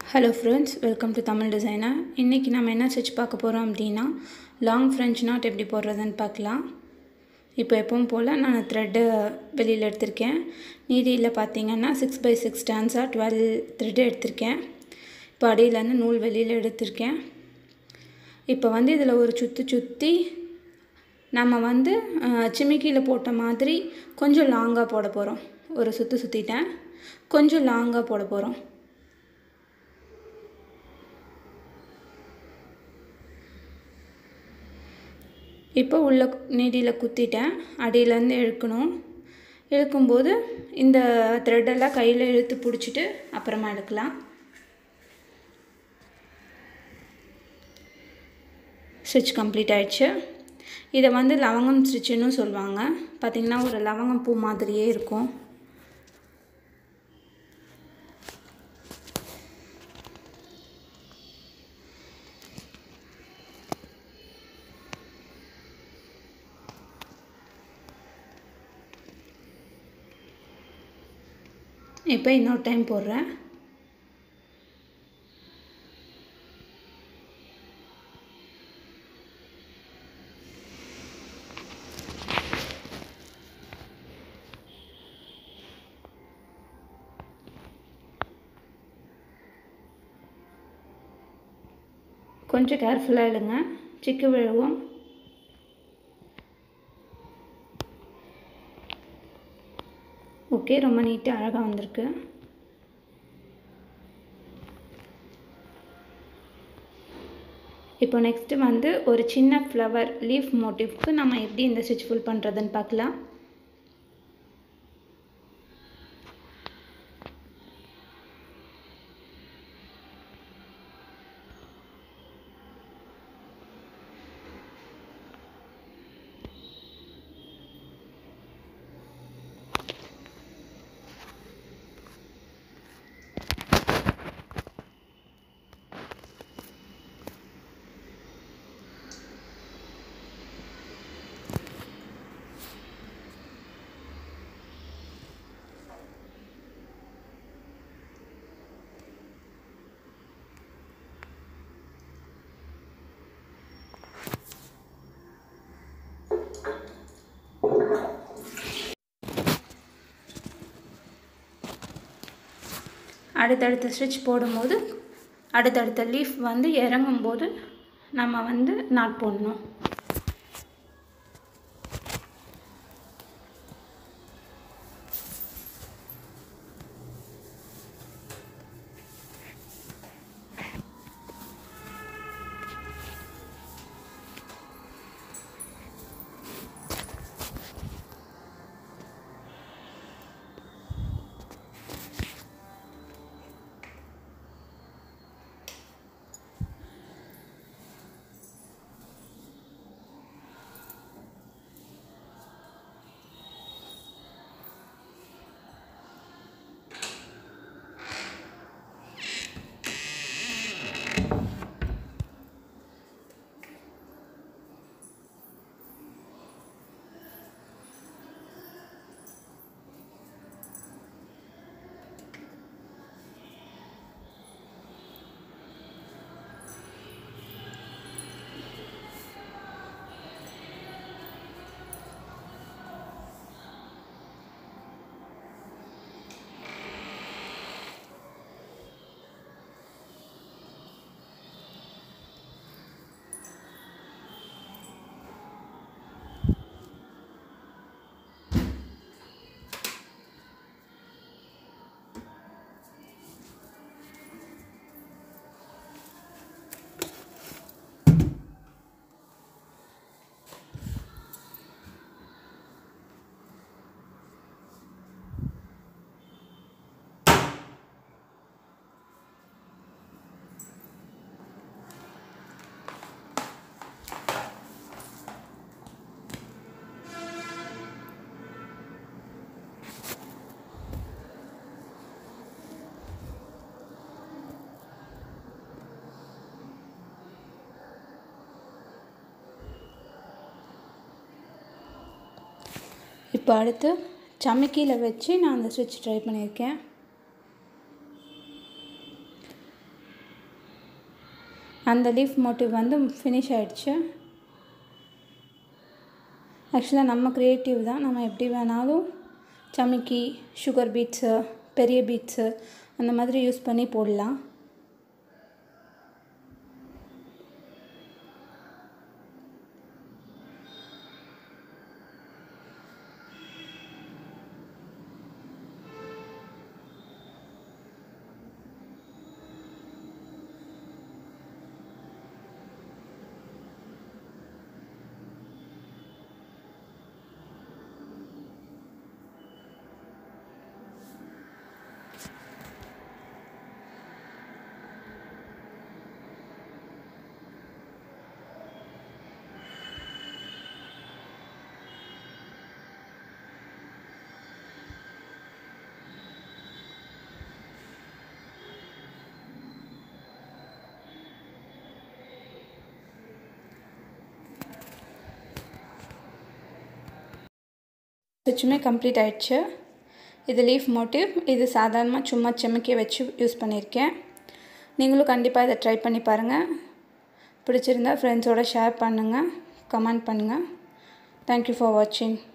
hello friends welcome to Tamil designer இன்றைக்கி நம்ம என்ன ஸ்டிச் பார்க்க போகிறோம் அப்படின்னா லாங் ஃப்ரெஞ்ச் நாட் எப்படி போடுறதுன்னு பார்க்கலாம் இப்போ எப்பவும் போல் நான் த்ரெட்டு வெளியில் எடுத்திருக்கேன் நீதியில் பார்த்தீங்கன்னா சிக்ஸ் பை சிக்ஸ் ஸ்டான்ஸாக டுவெல் த்ரெட்டு எடுத்திருக்கேன் இப்போ அடியிலேருந்து நூல் வெளியில் எடுத்திருக்கேன் இப்போ வந்து இதில் ஒரு சுற்றி சுற்றி நம்ம வந்து சிமிக்கியில் போட்ட மாதிரி கொஞ்சம் லாங்காக போட போகிறோம் ஒரு சுற்று சுற்றிட்டேன் கொஞ்சம் லாங்காக போட போகிறோம் இப்போ உள்ள நீடியில் குத்திட்டேன் அடியிலேருந்து இழுக்கணும் இழுக்கும்போது இந்த த்ரெட்டெல்லாம் கையில் இழுத்து பிடிச்சிட்டு அப்புறமா எடுக்கலாம் ஸ்டிச் கம்ப்ளீட் ஆயிடுச்சு இதை வந்து லவங்கம் ஸ்டிச்சுன்னு சொல்லுவாங்க பார்த்திங்கன்னா ஒரு லவங்கம் பூ மாதிரியே இருக்கும் இப்போ இன்னொரு டைம் போடுறேன் கொஞ்சம் கேர்ஃபுல்லாக இழுங்க சிக்கு விழுவும் ஓகே ரொம்ப நீட்டாக அழகாக வந்திருக்கு இப்போ நெக்ஸ்ட்டு வந்து ஒரு சின்ன ஃப்ளவர் லீஃப் மோட்டிவ்க்கு நம்ம எப்படி இந்த ஸ்டிச் ஃபுல் பண்ணுறதுன்னு பார்க்கலாம் அடுத்தடுத்த ஸ்டிச் போடும்போது அடுத்தடுத்த லீஃப் வந்து இறங்கும்போது நம்ம வந்து நாட் போடணும் இப்போ அடுத்து சமைக்கியில் வச்சு நான் அந்த ஸ்டிச் ட்ரை பண்ணியிருக்கேன் அந்த லீஃப் மோட்டிவ் வந்து ஃபினிஷ் ஆகிடுச்சு ஆக்சுவலாக நம்ம க்ரியேட்டிவ் தான் நம்ம எப்படி வேணாலும் சமிக்கி சுகர் பீட்ஸு பெரிய பீட்ஸு அந்த மாதிரி யூஸ் பண்ணி போடலாம் ஸ்டிச்சுமே கம்ப்ளீட் ஆயிடுச்சு இது லீஃப் மோட்டிவ் இது சாதாரணமாக சும்மா செம்மிக்கி வச்சு யூஸ் பண்ணியிருக்கேன் நீங்களும் கண்டிப்பாக இதை ட்ரை பண்ணி பாருங்கள் பிடிச்சிருந்தா ஃப்ரெண்ட்ஸோடு ஷேர் பண்ணுங்கள் கமெண்ட் பண்ணுங்கள் தேங்க்யூ ஃபார் வாட்சிங்